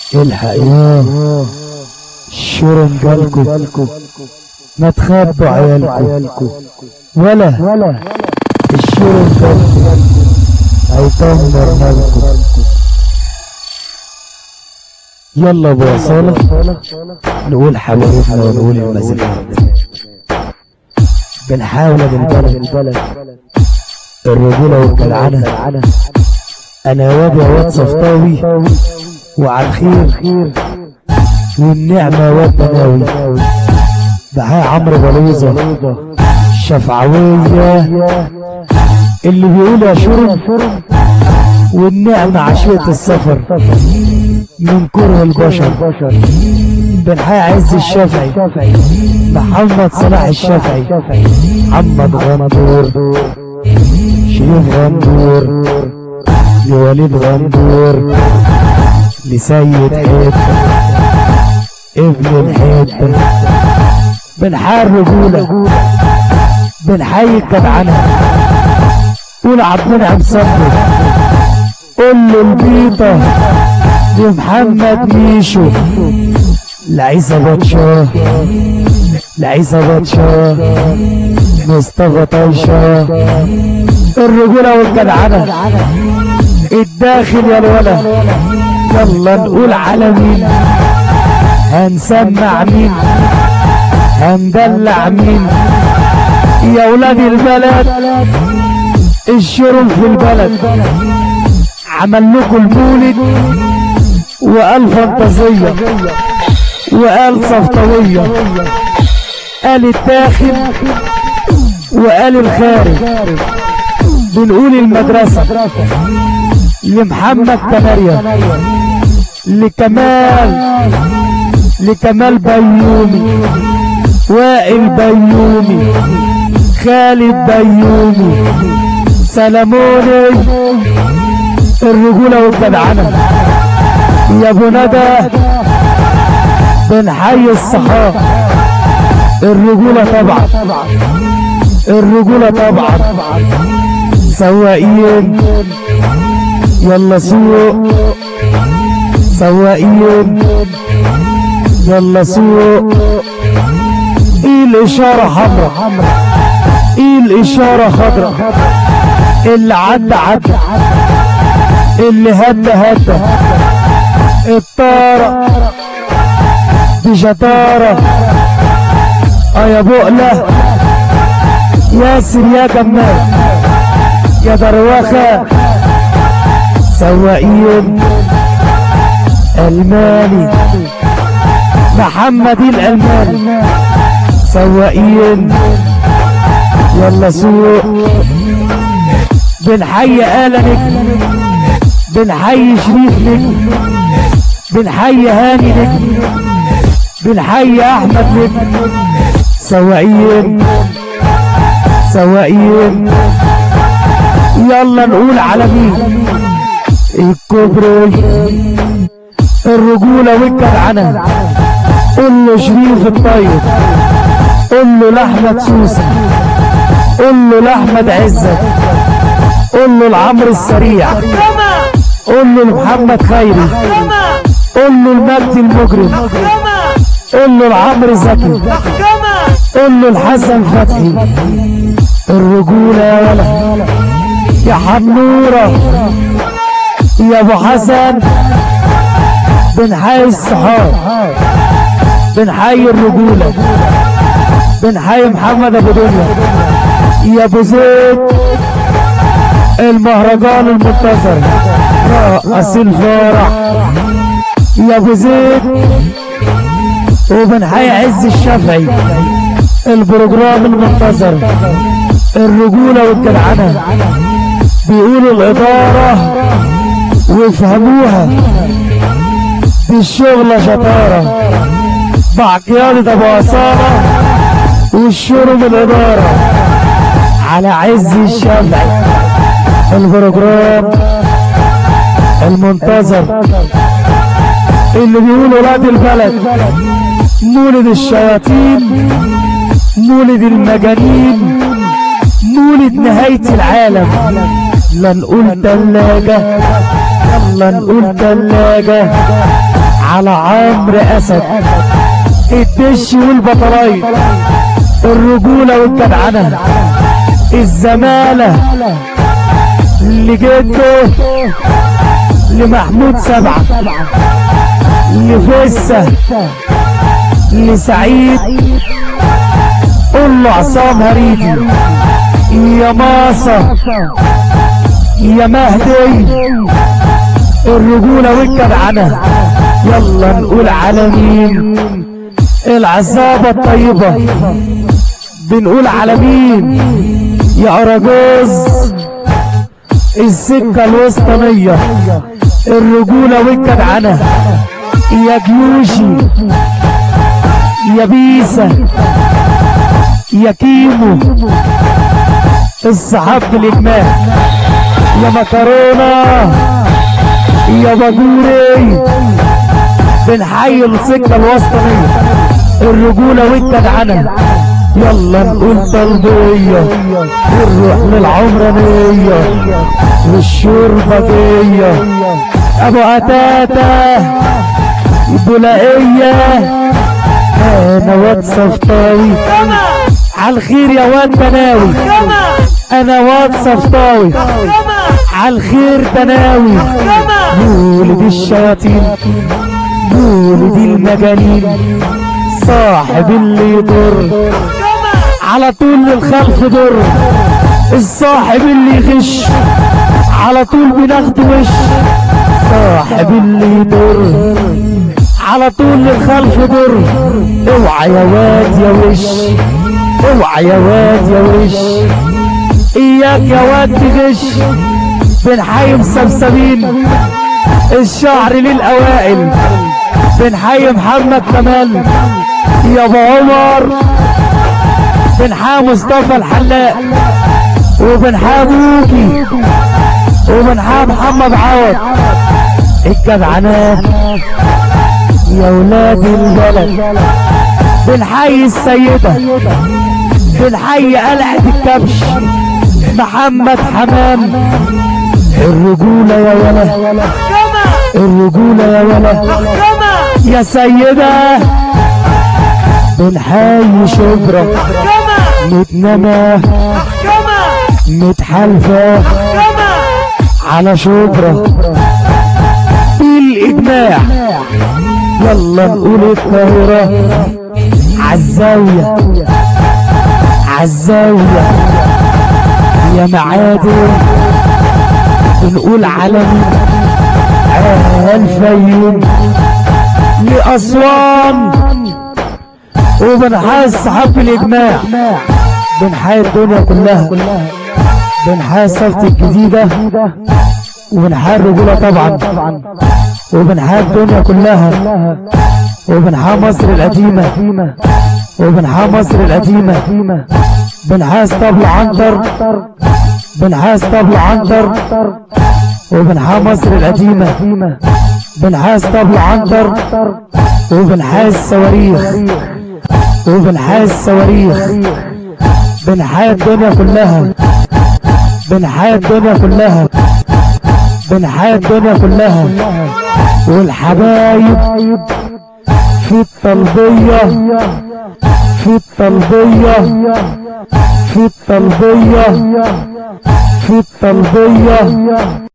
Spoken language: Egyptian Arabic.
الحق ياه الشرم جالكو ما تخبوا عيالكو ولا الشرم جالكو هيطمر مالكو يلا بوصالة نقول حبايبنا ونقول المزيكا بنحاول بالبلد الرجولة والجدعنة انا واد يا واد صفطاوي وعلى الخير والنعمة واد ناوي معاه عمرو بلوزة الشفعوية اللي بيقول يا شرم والنعمة عشية السفر من كره البشر بنحيي عز الشافعي محمد صلاح الشافعي محمد غندور شريف غندور لوليد غندور لسيد حيدة ابن الحيدة بنحيي الرجولة بنحيي الجدعنة قول عبد المنعم صبري قول له البيضة لمحمد ميشو لعيسى بطشاه لعيسى بطشاه مصطفى طيشاه الرجولة والجدعنة الداخل يا الولد يلا نقول على مين هنسمع مين هندلع مين يا ولاد البلد الشرم في البلد عمل لكم المولد وقال فانتازية وقال صفطوية قال الداخل وقال الخارج بنقول المدرسة لمحمد تماريا لكمال لكمال بيومي وائل بيومي خالد بيومي سلموني الرجولة والجدعنة يا ابو ندى بنحيي الصحاب الرجولة طبعا الرجولة طبعا سواقين يلا سوق سواقين يلا سوق ايه الاشارة حمراء ايه الاشارة خضراء اللي عدى عدى اللي هدى هدى الطارة دي شطارة اه يا بقلة ياسر يا جمال يا دروخة سواقين الماني محمد الالماني سواقين يلا سوق بنحيي آلة نجم بنحيي شريف نجم بنحيي هاني نجم بنحيي احمد نجم سواقين سواقين يلا نقول على مين الكوبري الرجولة والجدعنة قول له شريف الطيب قول له لأحمد سوسة قول له لأحمد عزت قول له لعمرو السريع قول له لمحمد خيري قول له المجدي المجرم قول له لعمرو زكي قول له لحسن فتحي الرجولة يا ولد يا حنورة يا ابو حسن بنحيي الصحاب بنحيي الرجولة بنحيي محمد ابو دنيا يا ابو زيد المهرجان المنتظر رأس الفرح يا ابو زيد وبنحيي عز الشافعي البروجرام المنتظر الرجولة والجدعنة بيقولوا الإدارة ويفهموها دي الشغلة شطارة مع قيادة أبو أصالة والشرب الإدارة على عز الشافعي البروجرام المنتظر اللي بيقولوا ولاد البلد مولد الشياطين مولد المجانين مولد نهاية العالم لا نقول تلاجة يلا نقول تلاجة على عمرو اسد الدش والبطلايط الرجولة والجدعنة الزمالة لجده لمحمود سبعة لفسة لسعيد قول له عصام هريدي يا ماصة يا مهدي الرجولة والجدعنة يلا نقول على مين العصابة الطيبة بنقول على مين يا أراجوز السكة الوسطانية الرجولة والجدعنة يا جيوشي يا بيسة يا كيمو الصحاب بالإجماع يا مكرونة يا بابوري بنحيي السكة الوسطانية الرجولة والجدعنة يلا نقول طلبية ونروح للعمرانية والشربجية ابو قتاتة بولائية انا واد صفطاوي عالخير يا واد تناوي انا واد صفطاوي عالخير تناوي مولد الشياطين مولد المجانين صاحب اللي يضر على طول للخلف ضر الصاحب اللي يغش على طول بناخده وش صاحب اللي يضر على طول للخلف ضر اوعى يا واد يا وش اوعى يا واد يا وش اياك يا واد تغش بنحيي مسبسبين الشعر للاوائل بنحيي محمد كمال يا ابو عمر بنحيي مصطفى الحلاق وبنحيي ابوكي وبنحيي محمد عوض الجدعنات يا ولاد البلد بنحيي السيدة بنحيي قلعة الكبش محمد حمام الرجولة يا ولد الرجولة يا ولد يا سيدة بنحيي شبرا متنمى متحالفة على شبرا بالإجماع يلا نقول القاهرة عالزاوية عالزاوية يا معادن بنقول علمي الفيوم لأسوان وبنحاس صحاب الإجماع بنحاس الدنيا كلها بنحاس صفت الجديدة وبنحاس الرجولة طبعا وبنحاس الدنيا كلها وبنحاس مصر القديمة وبنحاس مصر القديمة بنحاس طبل عنتر بنحاس طبل عنتر وبنحاس مصر القديمة بنحاس طبل عنتر وبنحاس صواريخ وبنحاس صواريخ بنحيي الدنيا كلها بنحيي الدنيا كلها بنحيي الدنيا كلها والحبايب في الطلبية في الطلبية في الطلبية في الطلبية